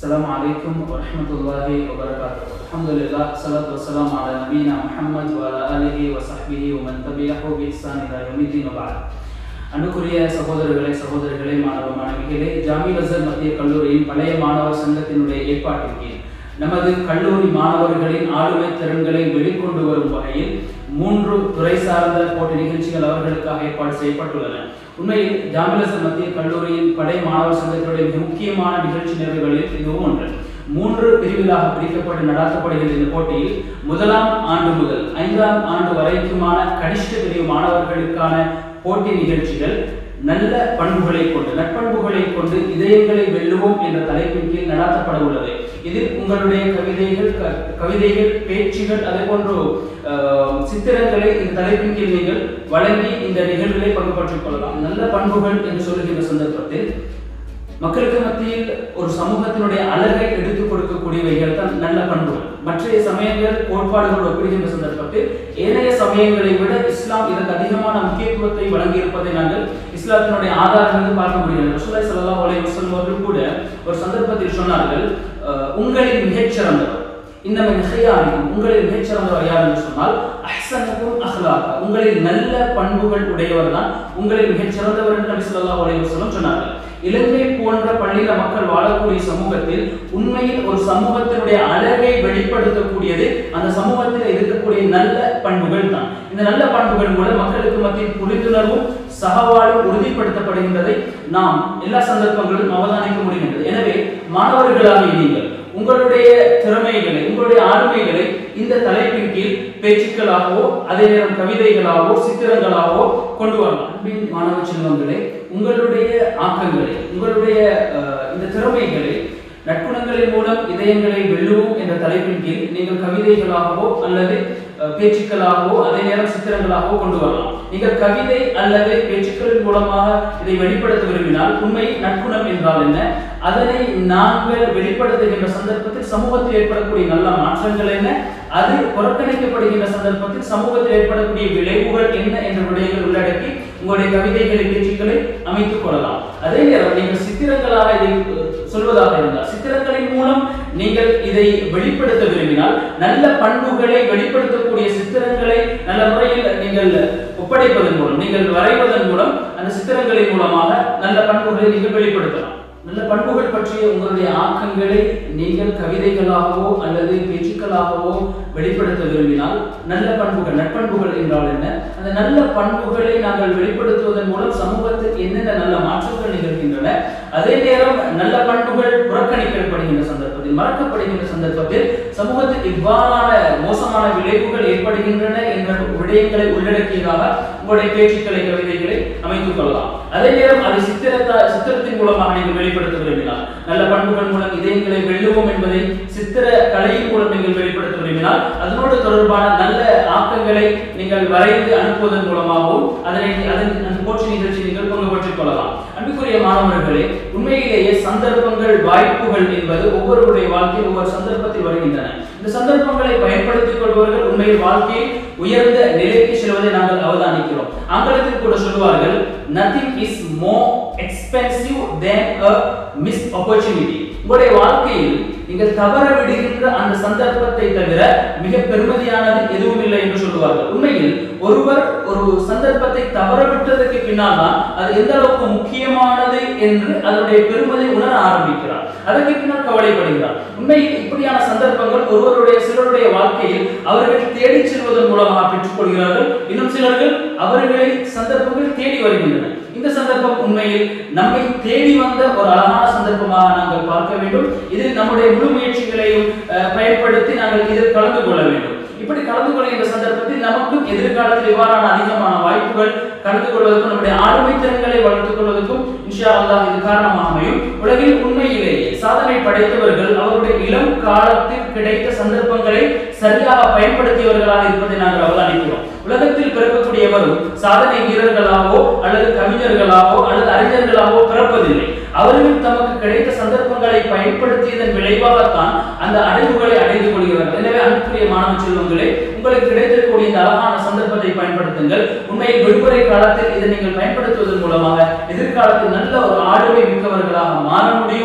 السلام عليكم ورحمة الله وبركاته الحمد لله الصلاة والسلام على نبينا محمد وعلى آله وصحبه ومن تبعه بإحسان إلى يوم الدين وبعد அன்புக்குரிய சகோதரர்களே சகோதரிகளே மாணவ மாணவிகளே ஜாமி அசர் மத்திய கல்லூரியின் பழைய மாணவர் சங்கத்தினுடைய ஏற்பாட்டின் கீழ் நமது கல்லூரி மாணவர்களின் ஆளுமை திறன்களை வெளிக்கொண்டு வரும் வகையில் மூன்று துறை சார்ந்த போட்டி நிகழ்ச்சிகள் அவர்களுக்காக ஏற்பாடு செய்யப்பட்டுள்ளன உண்மையில் ஜாமிலசர் மத்திய கல்லூரியின் படை மாணவர் சங்கத்தினுடைய மிக முக்கியமான நிகழ்ச்சி நிகழ்வுகளில் இதுவும் ஒன்று மூன்று பிரிவுகளாக பிரிக்கப்பட்டு நடத்தப்படுகிற இந்த போட்டியில் முதலாம் ஆண்டு முதல் ஐந்தாம் ஆண்டு வரைக்குமான கனிஷ்ட பிரிவு மாணவர்களுக்கான போட்டி நிகழ்ச்சிகள் நல்ல பண்புகளை கொண்டு நட்பண்புகளை கொண்டு இதயங்களை வெல்லுவோம் என்ற தலைப்பின் கீழ் நடத்தப்பட உள்ளது இதில் உங்களுடைய கவிதைகள் க- கவிதைகள் பேச்சுகள் அதே போன்று அஹ், சித்திரங்களை இந்த தலைப்பின் கீழ் நீங்கள் வழங்கி இந்த நிகழ்வுகளை பங்கு பற்றிக் கொள்ளலாம் நல்ல பண்புகள் என்று சொல்லுகின்ற சந்தர்ப்பத்தில் மக்களுக்கு மத்தியில் ஒரு சமூகத்தினுடைய அழகை எடுத்துக் கொடுக்கக்கூடியவைகள் தான் நல்ல பண்புகள் மற்ற சமயங்கள் கோட்பாடுகள் ஒப்பிடுகின்ற சந்தர்ப்பத்தில் ஏனைய சமயங்களை விட இஸ்லாம் இதற்கு அதிகமான முக்கியத்துவத்தை வழங்கி இருப்பதை நாங்கள் இஸ்லாத்தினுடைய ஆதாரங்கள் பார்க்க முடிகிறது ரசூலுல்லாஹி ஸல்லல்லாஹு அலைஹி வஸல்லம் அவர்கள் கூட ஒரு சந்தர்ப்பத்தில் சொன்னார்கள் அஹ், உங்களில் மிகச்சிறந்தவர் இந்த மிகையாரிக்கும் உங்களில் மிகச்சிறந்தவர் யார் என்று சொன்னால் அஹ்சனுக்கும் அஹ்லாக உங்களில் நல்ல பண்புகள் உடையவர் தான் உங்களில் மிகச்சிறந்தவர் என்று நபி ஸல்லல்லாஹு அலைஹி வஸல்லம் சொன்னார்கள் இலங்கை போன்ற பள்ளியில மக்கள் வாழக்கூடிய சமூகத்தில் உண்மையில் ஒரு சமூகத்தினுடைய அழகை வெளிப்படுத்தக்கூடியது அந்த சமூகத்தில் இருக்கக்கூடிய நல்ல பண்புகள் தான் இந்த நல்ல பண்புகள் மூலம் மக்களுக்கு மத்தியில் புரிந்துணர்வும் சகவாழ்வும் உறுதிப்படுத்தப்படுகின்றதை நாம் எல்லா சந்தர்ப்பங்களிலும் அவதானிக்க முடிகின்றது எனவே மாணவர்களாகிய நீங்கள் உங்களுடைய திறமைகளை உங்களுடைய ஆளுமைகளை இந்த தலைப்பின் கீழ் பேச்சுக்களாகவோ அதே நேரம் கவிதைகளாகவோ சித்திரங்களாகவோ கொண்டு வரலாம் அன்பின் மாணவ செல்வங்களே உங்களுடைய ஆக்கங்களை உங்களுடைய அஹ், இந்த திறமைகளை நற்குணங்களின் மூலம் இதயங்களை வெல்லுவோம் என்ற தலைப்பின் கீழ் நீங்கள் கவிதைகளாகவோ அல்லது அஹ், பேச்சுக்களாகவோ அதே நேரம் சித்திரங்களாகவோ கொண்டு வரலாம் நீங்கள் கவிதை அல்லது பேச்சுக்களின் மூலமாக இதை வெளிப்படுத்த விரும்பினால் உண்மை நற்குணம் என்றால் என்ன அதனை நாங்கள் வெளிப்படுத்துகின்ற சந்தர்ப்பத்தில் சமூகத்தில் ஏற்படக்கூடிய நல்ல மாற்றங்கள் என்ன அது புறக்கணிக்கப்படுகின்ற சந்தர்ப்பத்தில் சமூகத்தில் ஏற்படக்கூடிய விளைவுகள் என்ன என்ற விடயங்கள் உள்ளடக்கி உங்களுடைய கவிதைகளை பேச்சுக்களை அமைத்துக் கொள்ளலாம் அதே நேரம் நீங்கள் சித்திரங்களாக இதை அஹ், சொல்வதாக இருந்தால் சித்திரங்களின் மூலம் நீங்கள் இதை வெளிப்படுத்த விரும்பினால் நல்ல பண்புகளை வெளிப்படுத்தக்கூடிய சித்திரங்களை நல்ல முறையில் நீங்கள் ஒப்படைப்பதன் மூலம் நீங்கள் வரைவதன் மூலம் அந்த சித்திரங்களின் மூலமாக நல்ல பண்புகளை நீங்கள் வெளிப்படுத்தலாம் நல்ல பண்புகள் பற்றிய உங்களுடைய ஆக்கங்களை நீங்கள் கவிதைகளாகவோ அல்லது பேச்சுக்களாகவோ வெளிப்படுத்த விரும்பினால் நல்ல பண்புகள் நற்பண்புகள் என்றால் என்ன அந்த நல்ல பண்புகளை நாங்கள் வெளிப்படுத்துவதன் மூலம் சமூகத்தில் என்னென்ன நல்ல மாற்றங்கள் நிகழ்கின்றன அதே நேரம் நல்ல பண்புகள் புறக்கணிக்கப்படுகின்ற சந்தர்ப்பத்தில் மறக்கப்படுகின்ற சந்தர்ப்பத்தில் சமூகத்தில் இவ்வாறான மோசமான விளைவுகள் ஏற்படுகின்றன என்ற விடயங்களை உள்ளடக்கியதாக உங்களுடைய பேச்சுக்களை கவிதைகளை அமைத்துக் கொள்ளலாம் அதே நேரம் அதை சித்திரத்தா சித்திரத்தின் மூலமாக நீங்கள் வெளிப்படுத்த விரும்பினால் நல்ல பண்புகள் மூலம் இதயங்களை வெல்லுவோம் என்பதை சித்திர கலையின் மூலம் நீங்கள் வெளிப்படுத்த விரும்பினால் அதனோடு தொடர்பான நல்ல ஆக்கங்களை நீங்கள் வரைந்து அனுப்புவதன் மூலமாகவும் அதனை அதன் அந்த போற்றி நிகழ்ச்சி நீங்கள் பங்கு பற்றிக் கொள்ளலாம் அன்புக்குரிய மாணவர்களே உண்மையிலேயே சந்தர்ப்பங்கள் வாய்ப்புகள் என்பது ஒவ்வொருவருடைய வாழ்க்கையில் ஒவ்வொரு சந்தர்ப்பத்தில் வருகின்றன இந்த சந்தர்ப்பங்களை பயன்படுத்திக் கொள்பவர்கள் உண்மையில் வாழ்க்கையில் உயர்ந்த நிலைக்கு செல்வதை நாங்கள் அவதானிக்கிறோம் ஆங்கிலத்தில் கூட சொல்வார்கள் nothing is more expensive than a missed opportunity உங்களுடைய வாழ்க்கையில் நீங்கள் தவற விடுகின்ற அந்த சந்தர்ப்பத்தை தவிர மிக பெருமதியானது எதுவும் இல்லை என்று சொல்லுவார்கள் உண்மையில் ஒருவர் ஒரு சந்தர்ப்பத்தை தவற விட்டதற்கு பின்னால் தான் அது எந்த அளவுக்கு முக்கியமானது என்று அதனுடைய பெருமதி உணர ஆரம்பிக்கிறார் அதற்கு பின்னால் கவலைப்படுகிறார் உண்மையில் இப்படியான சந்தர்ப்பங்கள் ஒருவருடைய சிலருடைய வாழ்க்கையில் அவர்கள் தேடி செல்வதன் மூலமாக பெற்றுக்கொள்கிறார்கள் இன்னும் சிலர்கள் அவர்களை சந்தர்ப்பங்கள் தேடி வருகின்றன இந்த சந்தர்ப்பம் உண்மையில் நம்மை தேடி வந்த ஒரு அழகான சந்தர்ப்பமாக நாங்கள் பார்க்க வேண்டும் இதில் நம்முடைய முழு முயற்சிகளையும் அஹ், பயன்படுத்தி நாங்கள் இதில் கலந்து கொள்ள வேண்டும் இப்படி கலந்து கொள்கின்ற சந்தர்ப்பத்தில் நமக்கும் எதிர்காலத்தில் இவ்வாறான அதிகமான வாய்ப்புகள் கலந்து கொள்வதற்கும் நம்முடைய ஆளுமை திறன்களை வளர்த்துக் கொள்வதற்கும் இன்ஷா அல்லாஹ் இது காரணமாக அமையும் உலகில் உண்மையிலேயே சாதனை படைத்தவர்கள் அவருடைய இளம் காலத்தில் கிடைத்த சந்தர்ப்பங்களை சரியாக பயன்படுத்தியவர்களாக இருப்பதை நாங்கள் அவதானிக்கிறோம் உலகத்தில் பிறக்கக்கூடியவரும் சாதனை வீரர்களாகவோ அல்லது கவிஞர்களாகவோ அல்லது அறிஞர்களாகவோ பிறப்பதில்லை அவர்கள் தமக்கு கிடைத்த சந்தர்ப்பங்களை பயன்படுத்தியதன் விளைவாகத்தான் அந்த அடைவுகளை அடைந்து கொள்கிறார்கள் எனவே அன்புக்குரிய மாணவ செல்வங்களே உங்களுக்கு கிடைத்திருக்கக்கூடிய இந்த அழகான சந்தர்ப்பத்தை பயன்படுத்துங்கள் உண்மையில் விடுமுறை காலத்தில் இதை நீங்கள் பயன்படுத்துவதன் மூலமாக எதிர்காலத்தில் நல்ல ஒரு ஆளுமை மிக்கவர்களாக மாற முடியும் என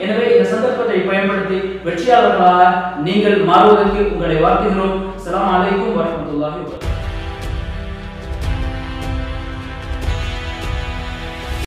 எனவே இந்த சந்தர்ப்பத்தை பயன்படுத்தி வெற்றியாளர்களாக நீங்கள் மாறுவதற்கு உங்களை வாழ்த்துகிறோம் அஸ்ஸலாமு அலைக்கும் வரஹ்மத்துல்லாஹி வபரகாத்துஹு